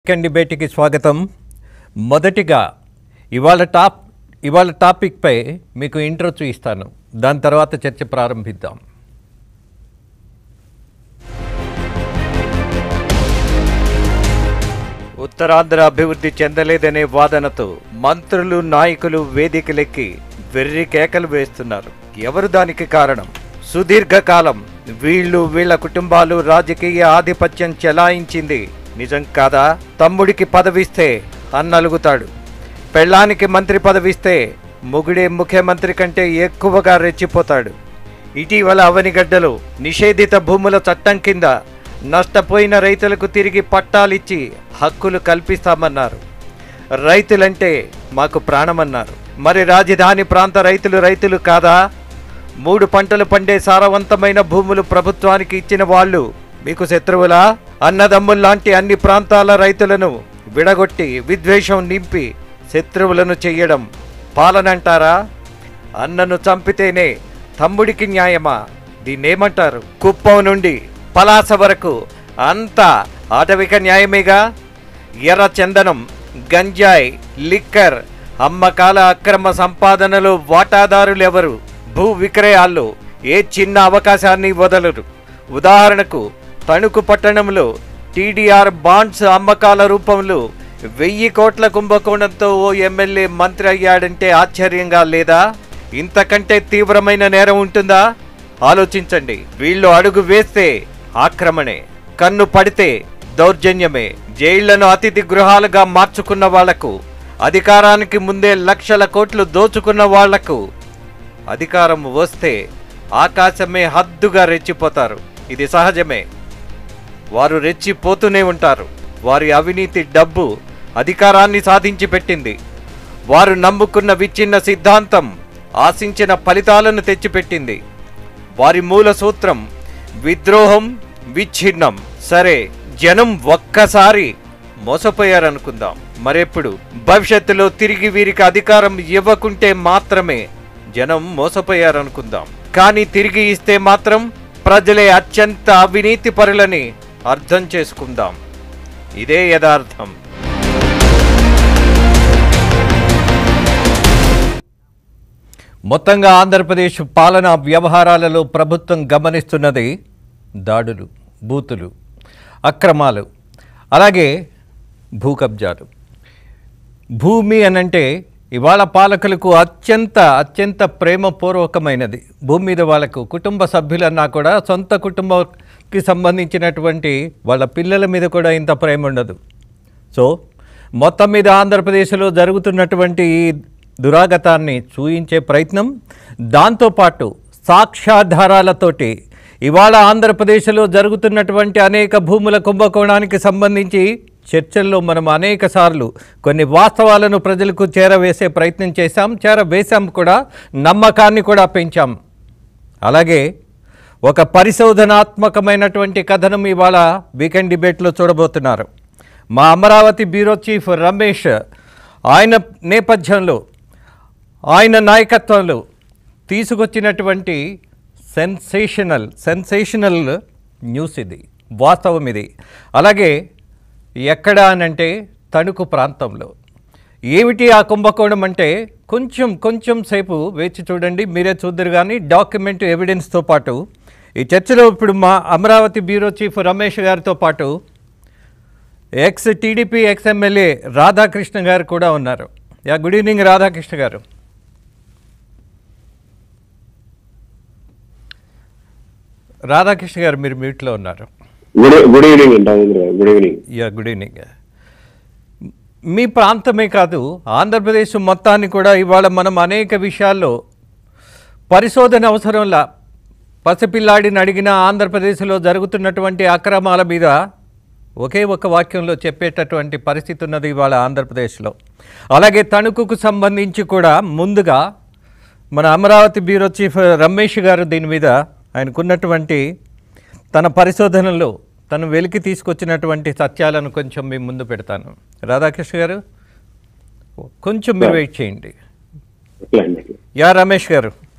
second డిబేట్కి స్వాగతం మొదటిగా ఇవాళ టాప్ ఇవాళ టాపిక్పై మీకు ఇంట్రో చూయిస్తాను దాని తర్వాత చర్చ ప్రారంభిద్దాం ఉత్తరాంధ్ర అభివృద్ధి చెందలేదనే వాదనతో మంత్రులు నాయకులు వేదికలెక్కి వెర్రి కేకలు వేస్తున్నారు ఎవరు దానికి కారణం సుదీర్ఘకాలం వీళ్ళు వీళ్ళ కుటుంబాలు రాజకీయ ఆధిపత్యం చెలాయించింది నిజం కాదా తమ్ముడికి పదవిస్తే అన్నలుగుతాడు పెళ్ళానికి మంత్రి పదవిస్తే మొగుడే ముఖ్యమంత్రి కంటే ఎక్కువగా రెచ్చిపోతాడు ఇటీవల అవనిగడ్డలో నిషేధిత భూముల చట్టం కింద నష్టపోయిన రైతులకు తిరిగి పట్టాలిచ్చి హక్కులు కల్పిస్తామన్నారు రైతులంటే మాకు ప్రాణమన్నారు మరి రాజధాని ప్రాంత రైతులు రైతులు కాదా మూడు పంటలు పండే సారవంతమైన భూములు ప్రభుత్వానికి ఇచ్చిన వాళ్ళు మీకు శత్రువులా అన్నదమ్ముల్లాంటి అన్ని ప్రాంతాల రైతులను విడగొట్టి విద్వేషం నింపి శత్రువులను చెయ్యడం పాలనంటారా అన్నను చంపితేనే తమ్ముడికి న్యాయమా దీన్నేమంటారు కుప్పం నుండి పలాస వరకు అంతా ఆటవిక న్యాయమేగా ఎర్ర చందనం గంజాయి లిక్కర్ అమ్మకాల అక్రమ సంపాదనలో వాటాదారులెవరు భూ విక్రయాల్లో ఏ చిన్న అవకాశాన్ని వదలరు ఉదాహరణకు తణుకు పట్టణంలో టీడీఆర్ బాండ్స్ అమ్మకాల రూపంలో వెయ్యి కోట్ల కుంభకోణంతో ఓ ఎమ్మెల్యే మంత్రి అయ్యాడంటే ఆశ్చర్యంగా లేదా ఇంతకంటే తీవ్రమైన నేరం ఉంటుందా ఆలోచించండి వీళ్ళు అడుగు వేస్తే ఆక్రమణే కన్ను పడితే దౌర్జన్యమే జైళ్లను అతిథి గృహాలుగా మార్చుకున్న వాళ్లకు అధికారానికి ముందే లక్షల కోట్లు దోచుకున్న వాళ్లకు అధికారం వస్తే ఆకాశమే హద్దుగా రెచ్చిపోతారు ఇది సహజమే వారు రెచ్చిపోతూనే ఉంటారు వారి అవినీతి డబ్బు అధికారాన్ని సాధించి పెట్టింది వారు నమ్ముకున్న విచ్ఛిన్న సిద్ధాంతం ఆశించిన ఫలితాలను తెచ్చిపెట్టింది వారి మూల సూత్రం విద్రోహం విచ్ఛిన్నం సరే జనం ఒక్కసారి మోసపోయారనుకుందాం మరెప్పుడు భవిష్యత్తులో తిరిగి వీరికి అధికారం ఇవ్వకుంటే మాత్రమే జనం మోసపోయారనుకుందాం కానీ తిరిగి ఇస్తే మాత్రం ప్రజలే అత్యంత అవినీతి పరులని అర్థం చేసుకుందాం ఇదే యథార్థం మొత్తంగా ఆంధ్రప్రదేశ్ పాలనా వ్యవహారాలలో ప్రభుత్వం గమనిస్తున్నది దాడులు బూతులు అక్రమాలు అలాగే భూ కబ్జాలు భూమి అనంటే ఇవాళ పాలకులకు అత్యంత అత్యంత ప్రేమపూర్వకమైనది భూమి మీద వాళ్ళకు కుటుంబ సభ్యులన్నా కూడా సొంత కుటుంబంకి సంబంధించినటువంటి వాళ్ళ పిల్లల మీద కూడా ఇంత ప్రేమ ఉండదు సో మొత్తం మీద ఆంధ్రప్రదేశ్లో జరుగుతున్నటువంటి ఈ దురాగతాన్ని చూయించే ప్రయత్నం దాంతోపాటు సాక్ష్యాధారాలతోటి ఇవాళ ఆంధ్రప్రదేశ్లో జరుగుతున్నటువంటి అనేక భూముల కుంభకోణానికి సంబంధించి చర్చల్లో మనం అనేక సార్లు కొన్ని వాస్తవాలను ప్రజలకు చేరవేసే ప్రయత్నం చేశాం చేరవేశాం కూడా నమ్మకాన్ని కూడా పెంచాం అలాగే ఒక పరిశోధనాత్మకమైనటువంటి కథనం ఇవాళ వీకెండ్ డిబేట్లో చూడబోతున్నారు మా అమరావతి బ్యూరో చీఫ్ రమేష్ ఆయన నేపథ్యంలో ఆయన నాయకత్వంలో తీసుకొచ్చినటువంటి సెన్సేషనల్ సెన్సేషనల్ న్యూస్ ఇది వాస్తవం ఇది అలాగే ఎక్కడ అనంటే తణుకు ప్రాంతంలో ఏమిటి ఆ కుంభకోణం అంటే కొంచెం కొంచెం సేపు వేచి చూడండి మీరే చూద్దరు కానీ డాక్యుమెంట్ ఎవిడెన్స్తో పాటు ఈ చర్చలో ఇప్పుడు మా అమరావతి బ్యూరో చీఫ్ రమేష్ గారితో పాటు ex TDP ex MLA Radhakrishna garu కూడా ఉన్నారు యా గుడ్ ఈవినింగ్ రాధాకృష్ణ గారు రాధాకృష్ణ గారు మీరు మ్యూట్లో ఉన్నారు గుడ్ గుడ్ ఈవినింగ్ అండి Rajendra garu good evening yeah good evening మీ ప్రాంతమే కాదు ఆంధ్రప్రదేశ్ మొత్తాన్ని కూడా ఇవాళ మనం అనేక విషయాల్లో పరిశోధన అవసరంలా పసిపిల్లాడిని అడిగిన ఆంధ్రప్రదేశ్లో జరుగుతున్నటువంటి అక్రమాల మీద ఒకే ఒక వాక్యంలో చెప్పేటటువంటి పరిస్థితి ఉన్నది ఇవాళ ఆంధ్రప్రదేశ్లో అలాగే తణుకుకు సంబంధించి కూడా ముందుగా మన అమరావతి బ్యూరో చీఫ్ రమేష్ గారు దీని మీద ఆయనకున్నటువంటి తన పరిశోధనలో తను వెలికి తీసుకొచ్చినటువంటి సత్యాలను కొంచెం మీ ముందు పెడతాను రాధాకృష్ణ గారు కొంచెం మీరు వెయిట్ చేయండి అట్లా అండి యా రమేష్ గారు